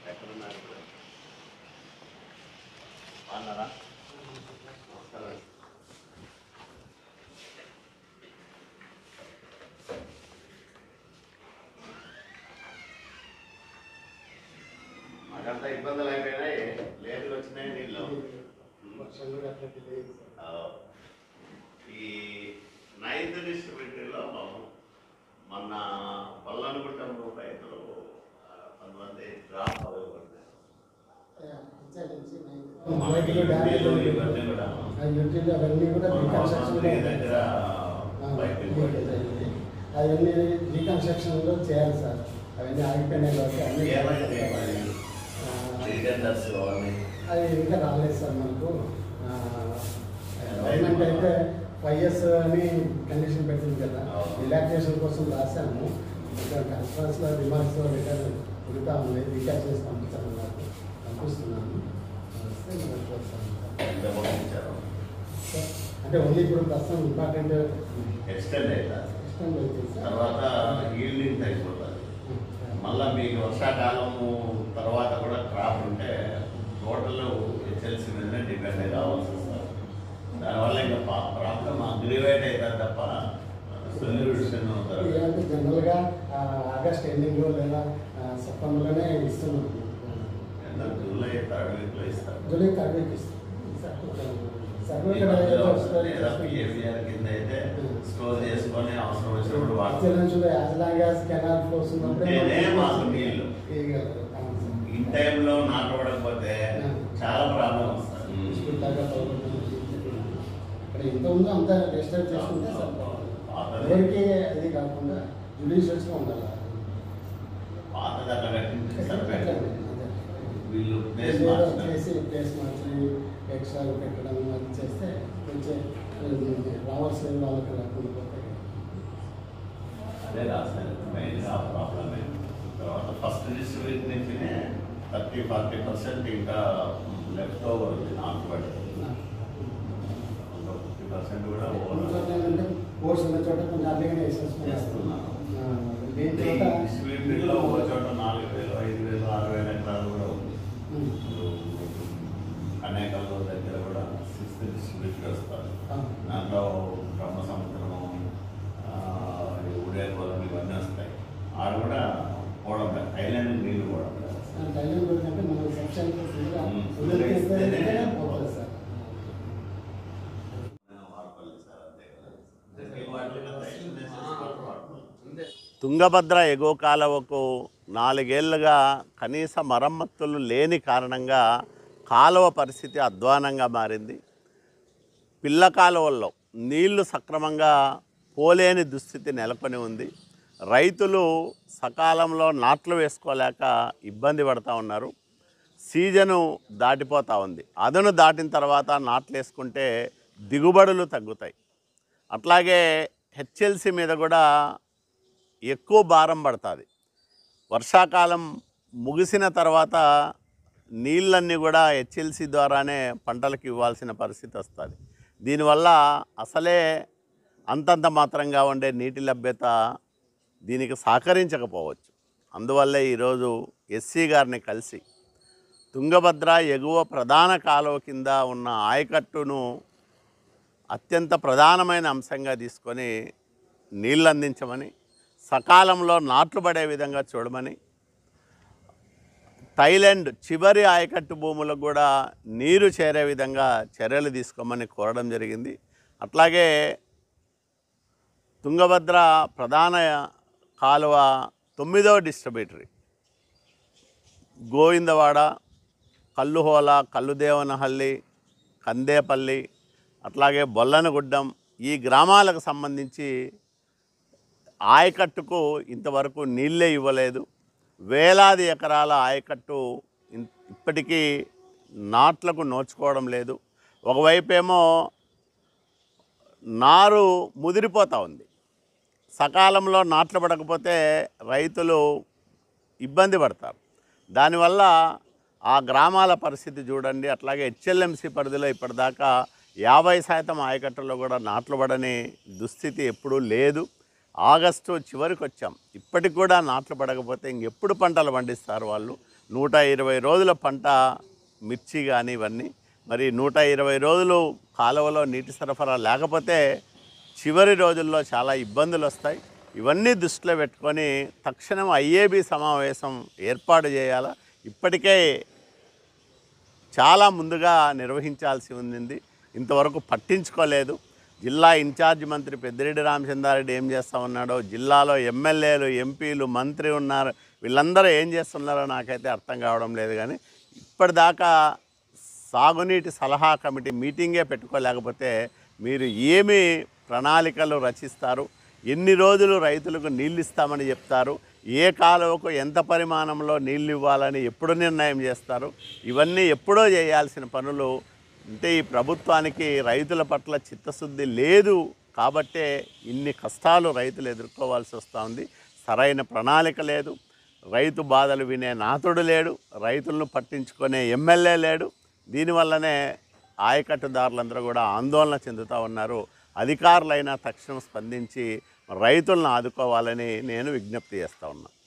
ఎక్కడున్నారు ఇప్పుడు? బాగున్నారా నమస్కారం. మాకంతా ఇబ్బందులు అయిపోయినాయి లేటుగా వచ్చినాయి నీళ్ళు వర్షం కూడా అట్లా లేదు సార్. ఆ, ఈ నైన్త్ డిస్ట్రిబ్యూటరీలో మొన్న పల్లనగుట్టం రైతులు ఆ, కొంతమంది డ్రాప్ అవ్వబడ్డారు ఆ, ఇచ్చారు నుంచి నైన్. మనకి బయటకు డ్యామేజ్ యూపీలో ఉంది. ఇవన్నీ కూడా ఆ యూటీలు అవన్నీ కూడా మన రీకన్స్ట్రక్షన్ హోంమంత్రి దగ్గర బయటకు లీకేజ్ అయింది. అవన్నీ రీకన్స్ట్రక్షన్ లో చేయాలి సార్ అవన్నీ ఆగిపోయినాయి కాబట్టి అన్ని ఏమైంది మరి? ఆ, రీటెండర్స్ అవన్నీ అది ఇంకా రాలేదు సార్ మనకు ఆ, గవర్నమెంట్ అయితే ఫైవ్ ఇయర్స్ అని కండిషన్ పెట్టింది కదా అవును. రిలాక్సేషన్ కోసం రాశాము ఇంకా కాన్ఫరెన్స్లో రిమార్క్స్ రిటర్న్ తిరుగుతూ ఉంది రీఛార్జ్ చేసి పంపించామన్నారు పంపిస్తున్నాను వస్తే మనకు వస్తాను సార్. ఎంత పంపించారు సార్, అంటే ఓన్లీ ఇప్పుడు ప్రస్తుతం ఇంపార్టెంట్ ఎక్స్టెండ్ అవుతారు ఇష్టం లేదు సార్ తర్వాత ఈల్డింగ్ తగ్గిపోతుంది మళ్ళీ మీకు వర్షాకాలము తర్వాత కూడా క్రాప్ ఉంటే టోటల్ హెచ్ఎల్సీ మీదనే డిపెండ్ కావాల్సి వస్తుంది దానివల్ల ఇంకా ప్రాబ్లం అగ్రివేట్ అవుతుంది తప్ప సొల్యూషన్ ఇలాంటి జనరల్గా ఆ, ఆగస్ట్ ఎండింగ్లో లేదా ఆ, సెప్టెంబర్లోనే ఇస్తున్నాం జూలై థర్డ్ వీక్లో ఇస్తారు జూలై థర్డ్ వీక్ ఇస్తాం సార్ కొంచెం సర్వే ఈ మధ్యలో లేదా పిఎఫ్ఆర్ కింద అయితే స్టోర్ చేసుకొని అవసరం వచ్చినప్పుడు వాడుతారు as long as canal flows ఉంటేనే మాకు నీళ్ళు. ఇన్ టైంలో నాటబడకపోతే చాలా ప్రాబ్లం వస్తుంది ఇక్కడ ఎంత ఉందో అంత రెస్టార్ట్ చేసుకుంటే పాతది ఎవరికి అది కాకుండా జుడిషియల్స్గా ఉండాలి పాతది అట్లా కట్టింది సరిపోయింది అదే. వీళ్ళు ప్లేస్ ఏదో మార్చుతారు చేసి ప్లేస్ మార్చి ఎక్స్ట్రా పెట్టడం అది చేస్తే కొంచెం రావాల్సిన వాళ్ళకి రాకుండా పోతాయి అదే రాసాను మెయిన్గా ఆ ప్రాబ్లమే తర్వాత ఫస్ట్ డిస్ట్రిబ్యూట్ నుంచినే థర్టీ ఫార్టీ పర్సెంట్ ఇంకా లెఫ్ట్ ఓవర్ ఉంది నాట్ పడి ఫిఫ్టీ పర్సెంట్ కూడా ఓవర్ ఏంటంటే కోర్స్ ఉన్న చోట కొంచెం అర్లీగానే వేసేస్తున్నాను చేస్తున్నాను దేని చోట డిస్ట్రిబ్యూటర్లో ఒక చోట నాలుగు వేలు ఐదు వేలు ఆరు వేల ఎకరాలు కూడా ఉంది ఉమ్. ఇప్పుడు అనేకల్లో దగ్గర కూడా సిక్స్త్ డిస్ట్రిబ్యూటర్ వస్తారు ఆ. దాంట్లో బ్రహ్మ సముద్రము ఆ, ఈ ఉదయపురం ఇవన్నీ వస్తాయి ఆడ కూడా పోవడం లేదు ఐలాండ్ నీళ్ళు పోవడం లేదు ఆ టైలర్ గురించి అంటే మనం సెక్షన్ ఫుల్గా ఉమ్. ఫుల్గా ఇస్తేనే ఇస్తేనే పోతుంది సార్ వాడపల్లి సార్ అంతే కదా దగ్గర వాటిలో రైతు నేసేసుకోవడం వాడపల్లి. తుంగభద్ర ఎగువ కాలువకు నాలుగేళ్లుగా కనీస మరమ్మతులు లేని కారణంగా కాలువ పరిస్థితి అధ్వానంగా మారింది పిల్ల కాలువల్లో నీళ్లు సక్రమంగా పోలేని దుస్థితి నెలకొని ఉంది రైతులు సకాలంలో నాట్లు వేసుకోలేక ఇబ్బంది పడుతూ ఉన్నారు సీజను దాటిపోతూ ఉంది అదను దాటిన తర్వాత నాట్లు వేసుకుంటే దిగుబడులు తగ్గుతాయి అట్లాగే హెచ్ఎల్సి మీద కూడా ఎక్కువ భారం పడుతుంది వర్షాకాలం ముగిసిన తర్వాత నీళ్ళన్నీ కూడా హెచ్ఎల్సి ద్వారానే పంటలకు ఇవ్వాల్సిన పరిస్థితి వస్తుంది దీనివల్ల అసలే అంతంత మాత్రంగా ఉండే నీటి లభ్యత దీనికి సహకరించకపోవచ్చు అందువల్లే ఈరోజు ఎస్సీ గారిని కలిసి తుంగభద్ర ఎగువ ప్రధాన కాలువ కింద ఉన్న ఆయకట్టును అత్యంత ప్రధానమైన అంశంగా తీసుకొని నీళ్ళు అందించమని సకాలంలో నాట్లు పడే విధంగా చూడమని థైలాండ్ చివరి ఆయకట్టు భూములకు కూడా నీరు చేరే విధంగా చర్యలు తీసుకోమని కోరడం జరిగింది అట్లాగే తుంగభద్ర ప్రధాన కాలువ తొమ్మిదవ డిస్ట్రిబ్యూటరీ గోవిందవాడ కల్లుహోల కల్లుదేవనహల్లి కందేపల్లి అట్లాగే బొల్లనగుడ్డం ఈ గ్రామాలకు సంబంధించి ఆయకట్టుకు ఇంతవరకు నీళ్ళే ఇవ్వలేదు వేలాది ఎకరాల ఆయకట్టు ఇన్- ఇప్పటికీ నాట్లకు నోచుకోవడం లేదు ఒకవైపేమో నారు ముదిరిపోతూ ఉంది సకాలంలో నాట్లు పడకపోతే రైతులు ఇబ్బంది పడతారు దానివల్ల ఆ గ్రామాల పరిస్థితి చూడండి అట్లాగే హెచ్ఎల్ఎంసి పరిధిలో ఇప్పటిదాకా యాభై శాతం ఆయకట్టులో కూడా నాట్లు పడని దుస్థితి ఎప్పుడూ లేదు ఆగస్టు చివరికి వచ్చాం ఇప్పటికి కూడా నాట్లు పడకపోతే ఇంకెప్పుడు పంటలు పండిస్తారు వాళ్ళు నూట ఇరవై రోజుల పంట మిర్చి కానీ ఇవన్నీ మరి నూట ఇరవై రోజులు కాలువలో నీటి సరఫరా లేకపోతే చివరి రోజుల్లో చాలా ఇబ్బందులు వస్తాయి ఇవన్నీ దృష్టిలో పెట్టుకొని తక్షణం ఐఏబి సమావేశం ఏర్పాటు చేయాలా ఇప్పటికే చాలా ముందుగా నిర్వహించాల్సి ఉంది ఇంతవరకు పట్టించుకోలేదు జిల్లా ఇన్ఛార్జ్ మంత్రి పెద్దిరెడ్డి రామచంద్రారెడ్డి ఏం చేస్తా ఉన్నాడో జిల్లాలో ఎమ్మెల్యేలు ఎంపీలు మంత్రి ఉన్నారు వీళ్ళందరూ ఏం చేస్తున్నారో నాకైతే అర్థం కావడం లేదు కానీ ఇప్పటిదాకా సాగునీటి సలహా కమిటీ మీటింగే పెట్టుకోలేకపోతే మీరు ఏమి ప్రణాళికలు రచిస్తారు ఎన్ని రోజులు రైతులకు నీళ్ళు ఇస్తామని చెప్తారు ఏ కాలువకు ఎంత పరిమాణంలో నీళ్ళు ఇవ్వాలని ఎప్పుడు నిర్ణయం చేస్తారు ఇవన్నీ ఎప్పుడో చేయాల్సిన పనులు అంటే ఈ ప్రభుత్వానికి రైతుల పట్ల చిత్తశుద్ధి లేదు కాబట్టే ఇన్ని కష్టాలు రైతులు ఎదుర్కోవాల్సి వస్తూ ఉంది సరైన ప్రణాళిక లేదు రైతు బాధలు వినే నాతుడు లేడు రైతులను పట్టించుకునే ఎమ్మెల్యే లేడు దీనివల్లనే ఆయకట్టుదారులందరూ కూడా ఆందోళన చెందుతూ ఉన్నారు అధికారులైనా తక్షణం స్పందించి రైతులను ఆదుకోవాలని నేను విజ్ఞప్తి చేస్తూ ఉన్నాను